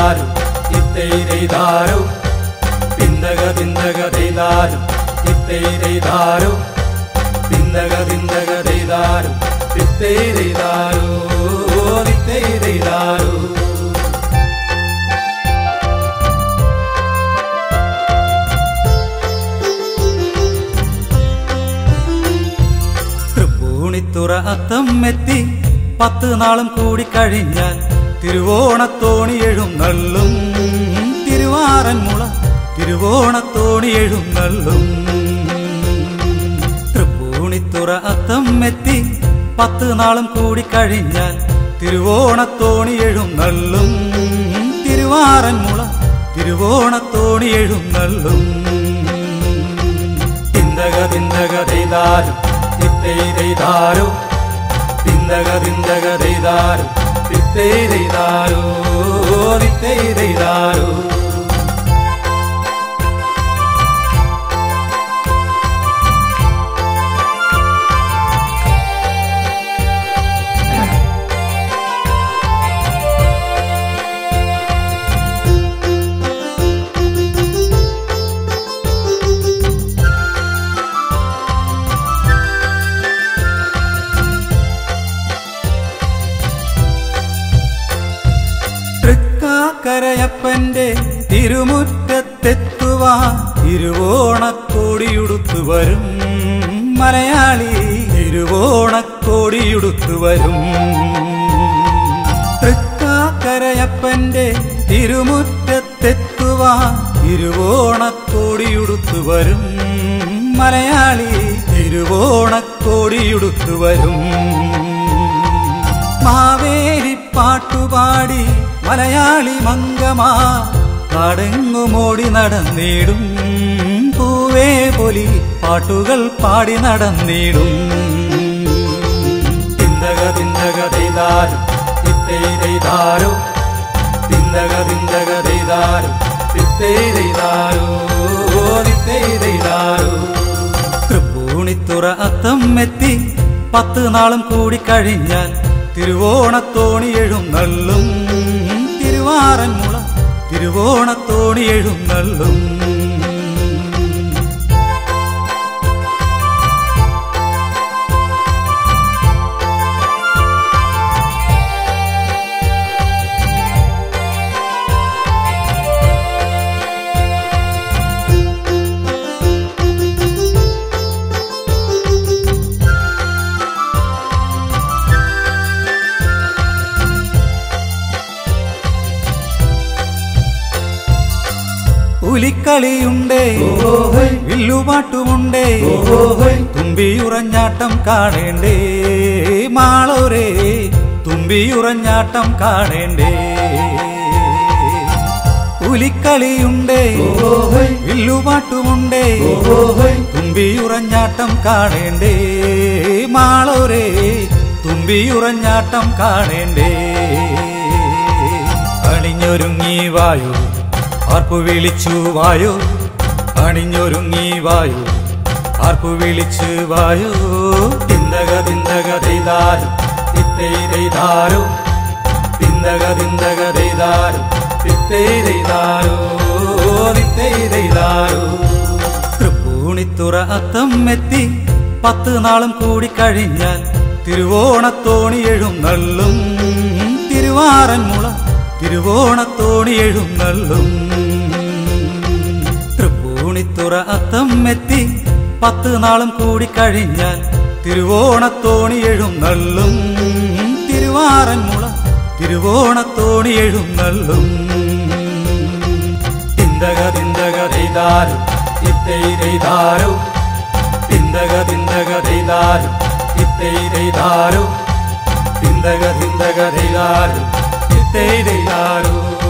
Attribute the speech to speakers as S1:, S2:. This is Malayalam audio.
S1: ദൈതാരു ഇത്തൈ ദൈതാരു തിന്തക തിന്തക ദൈതാരു ഇത്തൈ ദൈതാരു തിന്തക തിന്തക ദൈതാരു ഇത്തൈ ദൈതാരു ഇത്തൈ ദൈതാരു തൃപ്പൂണിത്തുറ അത്തം എത്തി പത്ത് നാളും കൂടി കഴിഞ്ഞാൽ തിരുവോണത്തോണി എഴുന്നള്ളും തിരുവാറന്മുള തിരുവോണത്തോണി എഴുന്നള്ളും തൃപ്പൂണിത്തുറ അത്തം എത്തി പത്ത് നാളും കൂടി കഴിഞ്ഞാൽ തിരുവോണത്തോണി എഴുന്നള്ളും തിരുവാറന്മുള തിരുവോണത്തോണി എഴുന്നള്ളും തിന്തക തിന്തക ദൈതാരു തിത്തൈ ദൈതാരു തിന്തക തിന്തക ദൈതാരു തിത്തൈ ദൈതാരു തിത്തൈ ദൈതാരു തൃക്കാക്കരയപ്പന്റെ തിരുമുറ്റത്തെത്തുവാൻ തിരുവോണക്കോടിയുടുത്തു വരും മലയാളി തിരുവോണക്കോടിയുടുത്തു വരും തൃക്കാക്കരയപ്പന്റെ തിരുമുറ്റത്തെത്തുവാൻ തിരുവോണക്കോടിയുടുത്തു വരും മലയാളി തിരുവോണക്കോടിയുടുത്തു വരും മാവേലി പാട്ടുപാടി മലയാളി മംഗമാ നടങ്ങുമോടി നടന്നിടും പൂവേ പൊലി പാട്ടുകൾ പാടി നടന്നിടും തിന്തക തിന്തക ദൈതാരു തിത്തൈ ദൈതാരു തിന്തക തിന്തക ദൈതാരു തിത്തൈ ദൈതാരു തിത്തൈ ദൈതാരു തൃപ്പൂണിത്തുറ അത്തം എത്തി പത്ത് നാളും കൂടി കഴിഞ്ഞാൽ തിരുവോണത്തോണി എഴുന്നള്ളും തിരുവാറന്മുള തിരുവോണത്തോണി എഴുന്നള്ളും പുലിക്കളിയുണ്ടേ വില്ലുപാട്ടുമുണ്ടേ തുമ്പിയുറഞ്ഞാട്ടം കാണേണ്ടേ മാളോരേ തുമ്പിയുറഞ്ഞാട്ടം കാണേണ്ടേ പുലിക്കളിയുണ്ടേ വില്ലുപാട്ടുമുണ്ടേ തുമ്പിയുറഞ്ഞാട്ടം കാണേണ്ടേ മാളോരേ തുമ്പിയുറഞ്ഞാട്ടം കാണേണ്ടേ അണിഞ്ഞൊരുങ്ങി വായു ആർപ്പു വിളിച്ചു വായോ അണിഞ്ഞൊരുങ്ങി വായോ ആർപ്പു വിളിച്ചു വായോ തിന്തക തിന്തക ദൈതാരു തിത്തൈ ദൈതാരു തിന്തക തിന്തക ദൈതാരു തിത്തൈ ദൈതാരു തിത്തൈ ദൈതാരു തൃപ്പൂണിത്തുറ അത്തം എത്തി പത്ത് നാളും കൂടി കഴിഞ്ഞാൽ തിരുവോണത്തോണി എഴുന്നള്ളും തിരുവാറന്മുള തിരുവോണത്തോണി എഴുന്നള്ളും തൃപ്പൂണിത്തുറ അത്തം എത്തി പത്ത് നാളും കൂടി കഴിഞ്ഞാൽ തിരുവോണത്തോണി എഴുന്നള്ളും തിരുവാറന്മുള തിരുവോണത്തോണി എഴുന്നള്ളും തിന്തക തിന്തക ദൈതാരു ഇത്തൈ ദൈതാരു തിന്തക തിന്തക ദൈതാരു ഇത്തൈ ദൈതാരു തിന്തക തിന്തക ദൈതാരു ഇത്തൈ ദൈതാരു